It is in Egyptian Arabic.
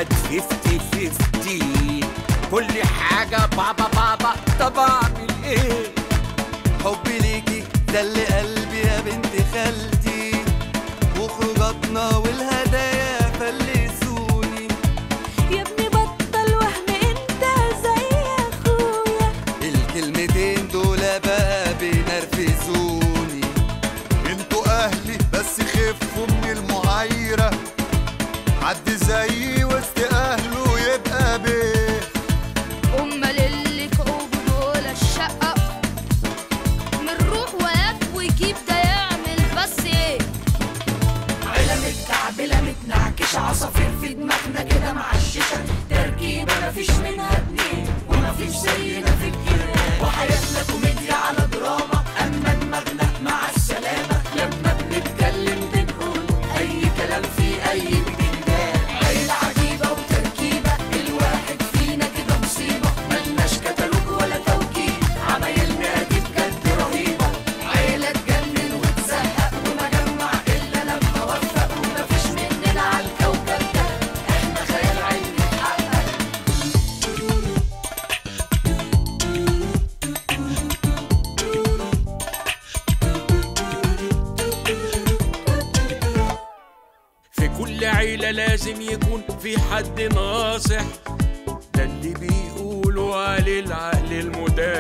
ولاد فيفتي فيفتي كل حاجة بابا بابا طب اعمل ايه حبي ليكي ده اللي قلبي يا بنت خالتي وخروجاتنا والهدايا فلسوني يا ابني بطل وهم انت زي اخويا الكلمتين دول بقى بينرفزوني انتوا اهلي بس خفوا من المعايرة حد زيي وسط اهله يبقى بيه امال اللي كعوب دول الشقة من روح وياك ويجيب ده يعمل بس ايه عيلة متكعبلة متنعكشة عصافير في دماغنا كده معششة تركيبة مفيش منها اتنين ومفيش زينا في الجيل وحياتنا كوميديا على دراما أما دماغنا مع السلامة لما بنتكلم بنقول أي كلام في أي بتنجان عيلة عجيبة وتركيبة الواحد فينا كده مصيبة ملناش كتالوج ولا توكيل عمايلنا دي بجد رهيبة عيلة تجنن وتزهق ومجمع إلا لما وفق ومفيش مننا على الكوكب ده احنا خيال علمي اتحقق في كل عيلة لازم يكون في حد ناصح ده اللي بيقولوا عليه العقل المدافع